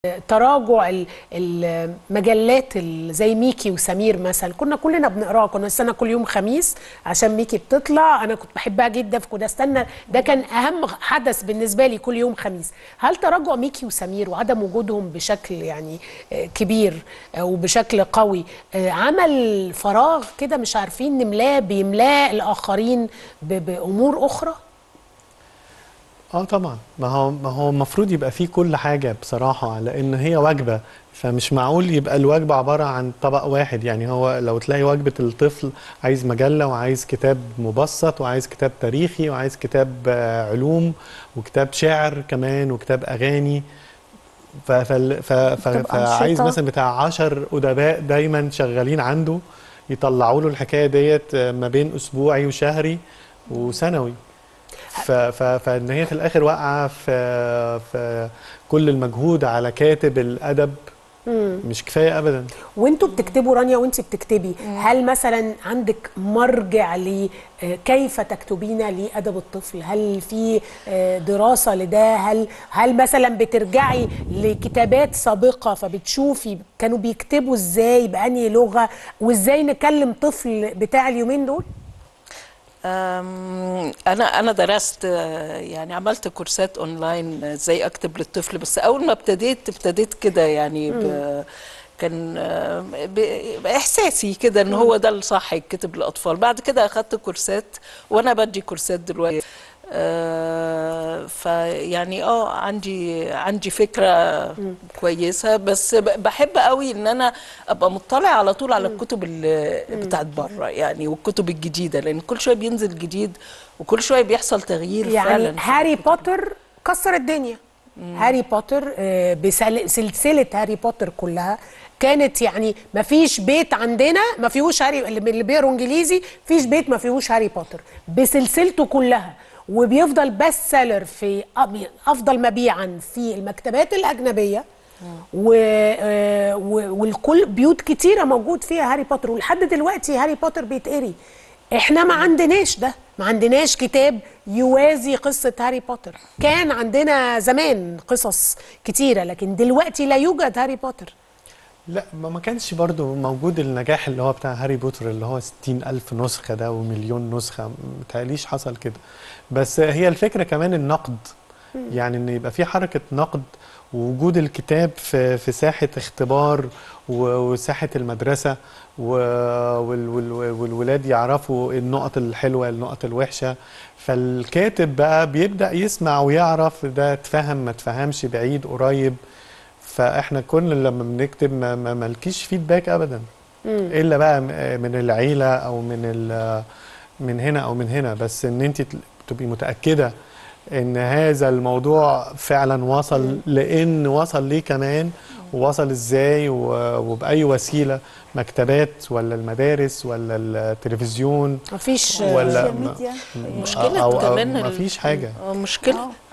تراجع ال- المجلات ال- زي ميكي وسمير مثلا كنا كلنا بنقراها كنا نستنى كل يوم خميس عشان ميكي بتطلع انا كنت بحبها جدا فكنت استنى ده كان اهم حدث بالنسبه لي كل يوم خميس هل تراجع ميكي وسمير وعدم وجودهم بشكل يعني آه، كبير آه، وبشكل قوي آه، عمل فراغ كده مش عارفين نملاه بيملاه الاخرين ب- بامور اخرى اه طبعا ما هو ما هو المفروض يبقى فيه كل حاجه بصراحه لان هي وجبه فمش معقول يبقى الوجبه عباره عن طبق واحد يعني هو لو تلاقي وجبه الطفل عايز مجله وعايز كتاب مبسط وعايز كتاب تاريخي وعايز كتاب آه، علوم وكتاب شعر كمان وكتاب اغاني ف- فال- ف- ف- كتاب فعايز أنشطة. مثلا بتاع عشر ادباء دايما شغالين عنده يطلعوا له الحكايه ديت آه، ما بين اسبوعي وشهري وسنوي ف- ف- فان هي في الاخر واقعه في في كل المجهود على كاتب الادب مش كفايه ابدا وانتوا بتكتبوا رانيا وانت بتكتبي هل مثلا عندك مرجع لكيف تكتبين لادب الطفل هل في آه، دراسه لده هل هل مثلا بترجعي لكتابات سابقه فبتشوفي كانوا بيكتبوا ازاي بانهي لغه وازاي نكلم طفل بتاع اليومين دول أم، انا انا درست آه، يعني عملت كورسات اونلاين آه، ازاي اكتب للطفل بس اول ما ابتديت ابتديت كده يعني ب كان آه، ب- باحساسي كده ان هو ده الصح يتكتب للاطفال بعد كده اخدت كورسات وانا بدي كورسات دلوقتي آه، فيعني اه عندي عندي فكره كويسه بس ب- بحب قوي ان انا ابقى مطلع على طول على الكتب اللي بتاعت بره يعني والكتب الجديده لان كل شويه بينزل جديد وكل شويه بيحصل تغيير يعني فعلا هاري بوتر كسر الدنيا هاري بوتر آه، بسلسله هاري بوتر كلها كانت يعني ما فيش بيت عندنا ما فيهوش هاري اللي اللي بيقروا انجليزي فيش بيت ما فيهوش هاري بوتر بسلسلته كلها وبيفضل بيست سيلر في أب- افضل مبيعا في المكتبات الاجنبيه و... آه، و... والكل بيوت كتيره موجود فيها هاري بوتر ولحد دلوقتي هاري بوتر بيتقري احنا ما عندناش ده ما عندناش كتاب يوازي قصة هاري بوتر كان عندنا زمان قصص كتيرة لكن دلوقتي لا يوجد هاري بوتر لا ما ما كانش برضو موجود النجاح اللي هو بتاع هاري بوتر اللي هو 60 ألف نسخة ده ومليون نسخة متهيأليش حصل كده بس هي الفكرة كمان النقد يعني ان يبقى في حركة نقد ووجود الكتاب في في ساحة اختبار و- وساحة المدرسة و- وال- وال- والولاد يعرفوا النقط الحلوة النقط الوحشة فالكاتب بقى بيبدأ يسمع ويعرف ده اتفهم ما اتفهمش بعيد قريب فاحنا كل لما بنكتب ما ما مالكيش فيدباك ابدا الا بقى م- من العيله او من ال- من هنا او من هنا بس ان انت تل- تبقي متاكده ان هذا الموضوع فعلا وصل لان وصل ليه كمان ووصل ازاي و- وباي وسيله مكتبات ولا المدارس ولا التلفزيون مفيش ولا السوشيال ما- ميديا مشكلة أو- أو كمان ما ال- فيش حاجه آه، مشكلة